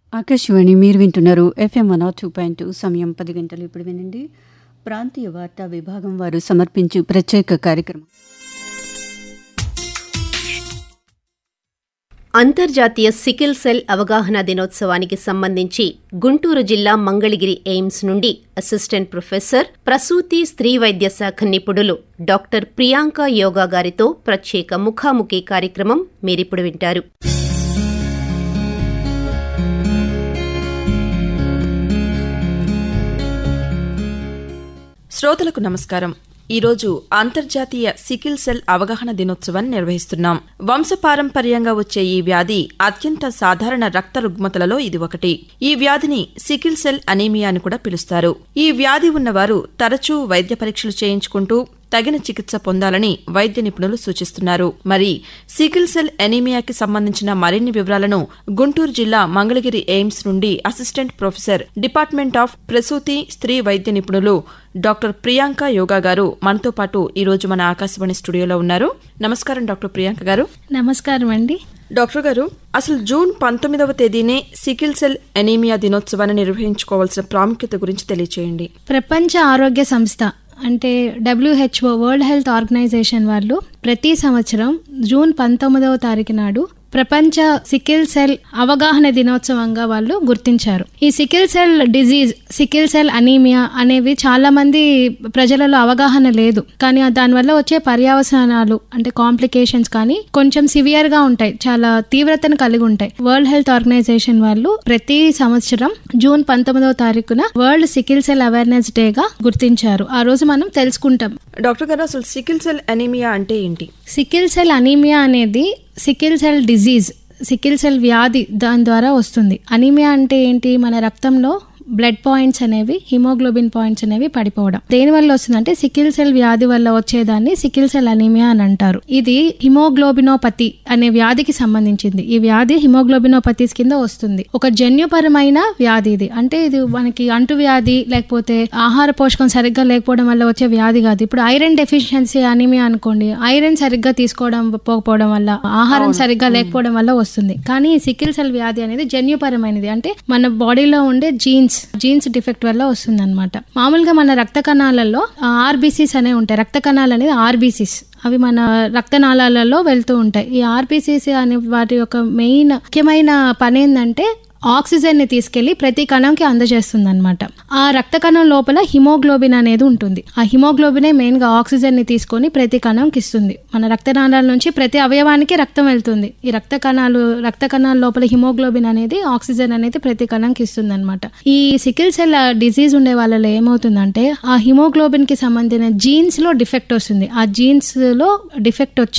ఆకాశవాణి మీరు వింటున్నారు FM one two point two సమయం పది గంటలు ఇప్పుడు వినండి ప్రాంతీయ వార్తా విభాగం వారు సమర్పించు ప్రత్యేక కార్యక్రమం అంతర్జాతీయ సికిల్ సెల్ అవగాహన దినోత్సవానికి సంబంధించి గుంటూరు జిల్లా మంగళగిరి ఎయిమ్స్ నుండి అసిస్టెంట్ ప్రొఫెసర్ ప్రసూతి స్త్రీ వైద్య శాఖ నిపుణులు డాక్టర్ ప్రియాంక యోగా గారితో ప్రత్యేక ముఖాముఖి కార్యక్రమం మీరిప్పుడు వింటారు శ్రోతలకు నమస్కారం ఈరోజు అంతర్జాతీయ సికిల్ సెల్ అవగాహన దినోత్సవాన్ని నిర్వహిస్తున్నాం వంశపారంపర్యంగా వచ్చే ఈ వ్యాధి అత్యంత సాధారణ రక్త రుగ్మతలలో ఇది ఒకటి ఈ వ్యాధిని సికిల్ సెల్ అనీమియా అని కూడా పిలుస్తారు ఈ వ్యాధి ఉన్నవారు తరచూ వైద్య పరీక్షలు చేయించుకుంటూ తగిన చికిత్స పొందాలని వైద్య నిపుణులు సూచిస్తున్నారు మరి సికిల్ సెల్ ఎనీమియాకి సంబంధించిన మరిన్ని వివరాలను గుంటూరు జిల్లా మంగళగిరి ఎయిమ్స్ నుండి అసిస్టెంట్ ప్రొఫెసర్ డిపార్ట్మెంట్ ఆఫ్ ప్రసూతి స్త్రీ వైద్య నిపుణులు డాక్టర్ ప్రియాంక యోగా గారు మనతో పాటు ఈ రోజు మన ఆకాశవాణి స్టూడియోలో ఉన్నారు నమస్కారం డాక్టర్ ప్రియాంక గారు నమస్కారం అండి డాక్టర్ గారు అసలు జూన్ పంతొమ్మిదవ తేదీనే సికిల్ సెల్ ఎనీమియా దినోత్సవాన్ని నిర్వహించుకోవాల్సిన ప్రాముఖ్యత గురించి తెలియచేయండి ప్రపంచ ఆరోగ్య సంస్థ అంటే డబ్ల్యూహెచ్ఓ వరల్డ్ హెల్త్ ఆర్గనైజేషన్ వాళ్ళు ప్రతి సంవత్సరం జూన్ పంతొమ్మిదవ తారీఖు నాడు ప్రపంచ సికిల్ సెల్ అవగాహన దినోత్సవంగా వాళ్ళు గుర్తించారు ఈ sickle cell disease sickle cell anaemia అనేవి చాలా మంది ప్రజలలో అవగాహన లేదు కానీ దానివల్ల వచ్చే పర్యావసానాలు అంటే కాంప్లికేషన్స్ కానీ కొంచెం సివియర్ గా ఉంటాయి చాలా తీవ్రతను కలిగి ఉంటాయి వరల్డ్ హెల్త్ ఆర్గనైజేషన్ వాళ్ళు ప్రతి సంవత్సరం జూన్ పంతొమ్మిదవ తారీఖున world sickle cell awareness day గా గుర్తించారు ఆ రోజు మనం తెలుసుకుంటాం డాక్టర్ గారు అసలు సికిల్ సెల్ ఎనీమియా అంటే ఏంటి సికిల్ సెల్ అనీమియా అనేది sickle cell disease sickle cell వ్యాధి దాని ద్వారా వస్తుంది అనీమియా అంటే ఏంటి మన రక్తంలో బ్లడ్ పాయింట్స్ అనేవి హిమోగ్లోబిన్ పాయింట్స్ అనేవి పడిపోవడం దేని వల్ల వస్తుందంటే సికిల్ సెల్ వ్యాధి వల్ల వచ్చేదాన్ని సికిల్ సెల్ అనీమియా అని అంటారు ఇది హిమోగ్లోబినోపతి అనే వ్యాధికి సంబంధించింది ఈ వ్యాధి హిమోగ్లోబినోపతిస్ కింద వస్తుంది ఒక జన్యుపరమైన వ్యాధి ఇది అంటే ఇది మనకి అంటు వ్యాధి లేకపోతే ఆహార పోషకం సరిగ్గా లేకపోవడం వల్ల వచ్చే వ్యాధి కాదు ఇప్పుడు ఐరన్ డెఫిషియన్సీ అనీమియా అనుకోండి ఐరన్ సరిగ్గా తీసుకోవడం పోకపోవడం వల్ల ఆహారం సరిగ్గా లేకపోవడం వల్ల వస్తుంది కానీ సికిల్ సెల్ వ్యాధి అనేది జన్యుపరమైనది అంటే మన బాడీలో ఉండే జీన్స్ జీన్స్ డిఫెక్ట్ వల్ల వస్తుంది అనమాట మామూలుగా మన రక్త కణాలలో ఆర్బీసీస్ అనే ఉంటాయి రక్త కణాలు అనేది ఆర్బీసీస్ అవి మన రక్తనాళాలలో వెళ్తూ ఉంటాయి ఈ ఆర్బీసీసీ అనే వాటి యొక్క మెయిన్ ముఖ్యమైన పని ఏంటంటే ఆక్సిజన్ ని తీసుకెళ్లి ప్రతి కణంకి అందజేస్తుంది అనమాట ఆ రక్త కణం లోపల హిమోగ్లోబిన్ అనేది ఉంటుంది ఆ హిమోగ్లోబినే మెయిన్ గా ఆక్సిజన్ ని తీసుకొని ప్రతి కణంకి ఇస్తుంది మన రక్తనాళాల నుంచి ప్రతి అవయవానికి రక్తం వెళ్తుంది ఈ రక్త కణాలు రక్త కణాల లోపల హిమోగ్లోబిన్ అనేది ఆక్సిజన్ అనేది ప్రతి కణంకి ఇస్తుంది అనమాట ఈ సికిల్ సెల్ డిజీజ్ ఉండే వాళ్ళలో ఏమవుతుందంటే ఆ హిమోగ్లోబిన్ కి సంబంధించిన జీన్స్ లో డిఫెక్ట్ వస్తుంది ఆ జీన్స్ లో డిఫెక్ట్ వచ్చి